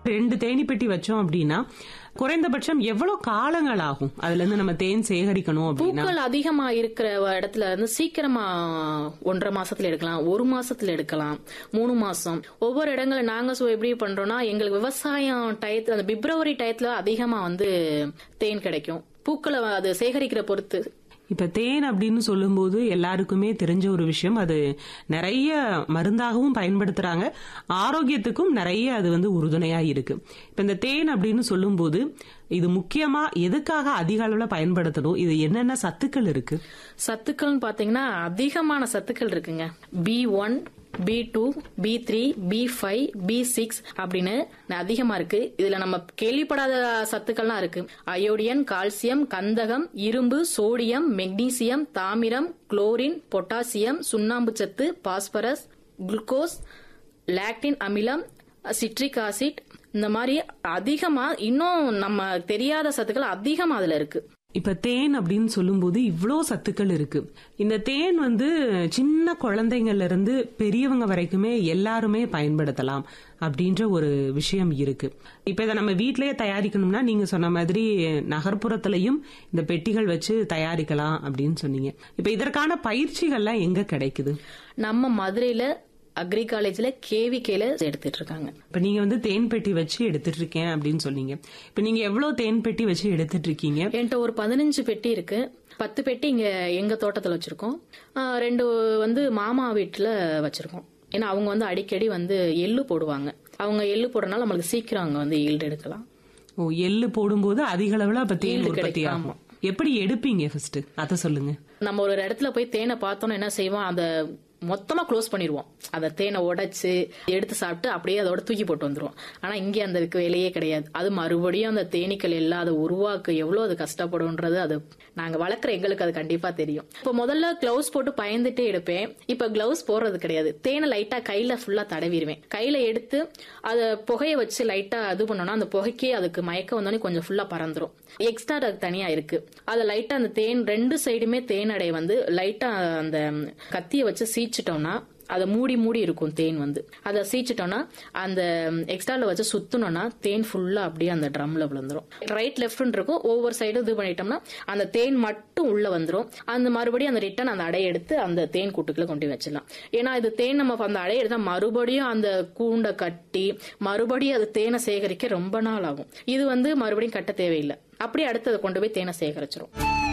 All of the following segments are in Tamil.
ரெண்டு தேனி பெட்டி வச்சோம் அப்படின்னா குறைந்தபட்சம் எவ்வளவு காலங்கள் ஆகும் அதுல இருந்து நம்ம தேன் சேகரிக்கணும் அப்படின்னா பூக்கள் அதிகமா இருக்கிற இடத்துல இருந்து சீக்கிரமா ஒன்றரை மாசத்துல எடுக்கலாம் ஒரு மாசத்துல எடுக்கலாம் மூணு மாசம் ஒவ்வொரு இடங்கள்ல நாங்க சோ எப்படி பண்றோம்னா எங்களுக்கு விவசாயம் டயத்துல அந்த பிப்ரவரி டயத்துல அதிகமா வந்து தேன் கிடைக்கும் பூக்களை அது சேகரிக்கிற பொறுத்து இப்ப தேன் அப்படின்னு சொல்லும்போது எல்லாருக்குமே தெரிஞ்ச ஒரு விஷயம் அது நிறைய மருந்தாகவும் பயன்படுத்துறாங்க ஆரோக்கியத்துக்கும் நிறைய அது வந்து உறுதுணையா இருக்கு இப்ப இந்த தேன் அப்படின்னு சொல்லும்போது இது முக்கியமா எதுக்காக அதிக அளவுல பயன்படுத்தணும் இது என்னென்ன சத்துக்கள் இருக்கு சத்துக்கள்னு பாத்தீங்கன்னா அதிகமான சத்துக்கள் இருக்குங்க B one B two B three B five B six அப்படின்னு அதிகமா இருக்கு இதுல நம்ம கேள்விப்படாத சத்துக்கள்லாம் இருக்கு அயோடியன் கால்சியம் கந்தகம் இரும்பு சோடியம் மெக்னீசியம் தாமிரம் குளோரின் பொட்டாசியம் சுண்ணாம்பு சத்து பாஸ்பரஸ் குளுக்கோஸ் லாக்டின் அமிலம் சிட்ரிக் ஆசிட் இந்த மாதிரி அதிகமா இன்னும் நம்ம தெரியாத சத்துக்கள் அதிகமா அதுல இருக்கு இப்ப தேன் அப்படின்னு சொல்லும்போது இவ்ளோ சத்துக்கள் இருக்கு இந்த தேன் வந்து சின்ன குழந்தைங்கள்ல இருந்து பெரியவங்க வரைக்குமே எல்லாருமே பயன்படுத்தலாம் அப்படின்ற ஒரு விஷயம் இருக்கு இப்ப இதை நம்ம வீட்டிலேயே தயாரிக்கணும்னா நீங்க சொன்ன மாதிரி நகர்ப்புறத்திலையும் இந்த பெட்டிகள் வச்சு தயாரிக்கலாம் அப்படின்னு சொன்னீங்க இப்ப இதற்கான பயிற்சிகள்லாம் எங்க கிடைக்குது நம்ம மதுரையில அக்ரி காலேஜ்ல கேவிகேல எடுத்துட்டு இருக்காங்க இப்ப நீங்க வந்து தேன் பெட்டி வச்சு எடுத்துட்டு இருக்கேன் அப்படின்னு சொன்னீங்க இப்ப நீங்க எவ்வளவு தேன் பெட்டி வச்சு எடுத்துட்டு இருக்கீங்க என்கிட்ட ஒரு பதினஞ்சு பெட்டி இருக்கு பத்து பெட்டி இங்க எங்க தோட்டத்துல வச்சிருக்கோம் ஆஹ் ரெண்டு வந்து மாமா வீட்டுல வச்சிருக்கோம் ஏன்னா அவங்க வந்து அடிக்கடி வந்து எள்ளு போடுவாங்க அவங்க எள்ளு போடுறதுனால நம்மளுக்கு சீக்கிரம் அங்க வந்து ஈல்டு எடுக்கலாம் ஓ எள்ளு போடும்போது அதிக அளவுல அப்ப தேன் Yield உற்பத்தி கிடைக்கும், ஆகும் எப்படி எடுப்பீங்க ஃபர்ஸ்ட் அத சொல்லுங்க நம்ம ஒரு இடத்துல போய் தேனை பார்த்தோம்னா என்ன செய்வோம் அந்த மொத்தமா க்ளோஸ் பண்ணிடுவோம் அந்த தேனை உடைச்சு எடுத்து சாப்பிட்டு அப்படியே அதோட தூக்கி போட்டு வந்துருவோம் ஆனா இங்க அந்த வேலையே கிடையாது அது மறுபடியும் அந்த தேனீக்கள் எல்லாம் அதை உருவாக்க எவ்வளவு அது கஷ்டப்படும்ன்றது அது நாங்க வளர்க்குற எங்களுக்கு அது கண்டிப்பா தெரியும் இப்ப முதல்ல கிளவுஸ் போட்டு பயந்துட்டே எடுப்பேன் இப்ப கிளவுஸ் போடுறது கிடையாது தேனை லைட்டா கையில ஃபுல்லா தடவிடுவேன் கையில எடுத்து அதை புகைய வச்சு லைட்டா இது பண்ணோம்னா அந்த புகைக்கே அதுக்கு மயக்கம் வந்தோடனே கொஞ்சம் ஃபுல்லா பறந்துரும் எக்ஸ்ட்ரா அது தனியா இருக்கு அதை லைட்டா அந்த தேன் ரெண்டு சைடுமே தேனடை வந்து லைட்டா அந்த கத்திய வச்சு சீச்சிட்டோம்னா அதை மூடி மூடி இருக்கும் தேன் வந்து அதை சீச்சிட்டோம்னா அந்த எக்ஸ்ட்ரால வச்சு சுத்தணும்னா தேன் ஃபுல்லா அப்படியே அந்த ட்ரம்ல விழுந்துரும் ரைட் லெஃப்ட் இருக்கும் ஒவ்வொரு சைடும் இது பண்ணிட்டோம்னா அந்த தேன் மட்டும் உள்ள வந்துரும் அந்த மறுபடியும் அந்த ரிட்டன் அந்த அடையை எடுத்து அந்த தேன் கூட்டுக்குள்ள கொண்டு போய் வச்சிடலாம் ஏன்னா இது தேன் நம்ம அந்த அடையை எடுத்தா மறுபடியும் அந்த கூண்டை கட்டி மறுபடியும் அது தேனை சேகரிக்க ரொம்ப நாள் ஆகும் இது வந்து மறுபடியும் கட்ட தேவையில்லை அப்படியே அடுத்து அதை கொண்டு போய் தேனை சேகரிச்சிரும்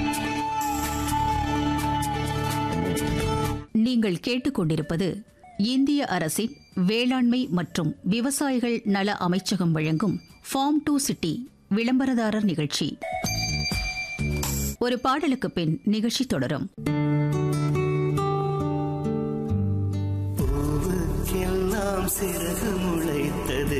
நீங்கள் கேட்டுக்கொண்டிருப்பது இந்திய அரசின் வேளாண்மை மற்றும் விவசாயிகள் நல அமைச்சகம் வழங்கும் ஃபார்ம் டு சிட்டி விளம்பரதாரர் நிகழ்ச்சி ஒரு பாடலுக்கு பின் நிகழ்ச்சி தொடரும் பூவுக்கெல்லாம் சிறகு முளைத்தது